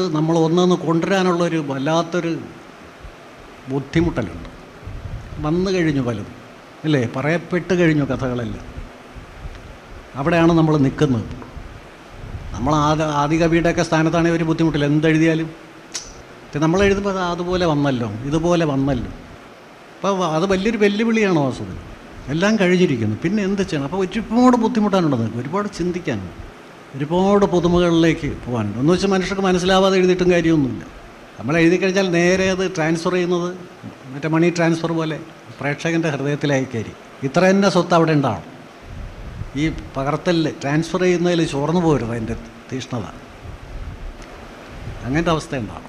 നമ്മൾ ഒന്നൊന്ന് കൊണ്ടുവരാനുള്ളൊരു വല്ലാത്തൊരു ബുദ്ധിമുട്ടലുണ്ട് വന്നു കഴിഞ്ഞു പലതും അല്ലേ പറയപ്പെട്ട് കഴിഞ്ഞു കഥകളെല്ലാം അവിടെയാണ് നമ്മൾ നിൽക്കുന്നത് നമ്മൾ ആദ്യ ആദ്യ കവിയുടെയൊക്കെ സ്ഥാനത്താണെങ്കിൽ ഒരു ബുദ്ധിമുട്ടില്ല എന്തെഴുതിയാലും ഇത് നമ്മൾ എഴുതുമ്പോൾ അത് അതുപോലെ വന്നല്ലോ ഇതുപോലെ വന്നല്ലോ അപ്പോൾ അത് വലിയൊരു വെല്ലുവിളിയാണ് വാസുദേവൻ എല്ലാം കഴിഞ്ഞിരിക്കുന്നു പിന്നെ എന്ത് ചെയ്യണം അപ്പോൾ ഒരുപാട് ബുദ്ധിമുട്ടാനുണ്ട് നിങ്ങൾക്ക് ഒരുപാട് ചിന്തിക്കാനുണ്ട് ഒരുപാട് പുതുമകളിലേക്ക് പോകാനുണ്ട് എന്ന് വെച്ചാൽ മനുഷ്യർക്ക് മനസ്സിലാവാതെ എഴുതിയിട്ടും കാര്യമൊന്നുമില്ല നമ്മൾ എഴുതി കഴിഞ്ഞാൽ നേരെ അത് ട്രാൻസ്ഫർ ചെയ്യുന്നത് മറ്റേ മണി ട്രാൻസ്ഫർ പോലെ പ്രേക്ഷകൻ്റെ ഹൃദയത്തിലേക്ക് കയറി ഇത്ര തന്നെ സ്വത്ത് അവിടെ ഉണ്ടാവും ഈ പകർത്തലിൽ ട്രാൻസ്ഫർ ചെയ്യുന്നതിൽ ചോർന്നു പോരുത് അതിൻ്റെ തീഷ്ണത അങ്ങനത്തെ അവസ്ഥ ഉണ്ടാവും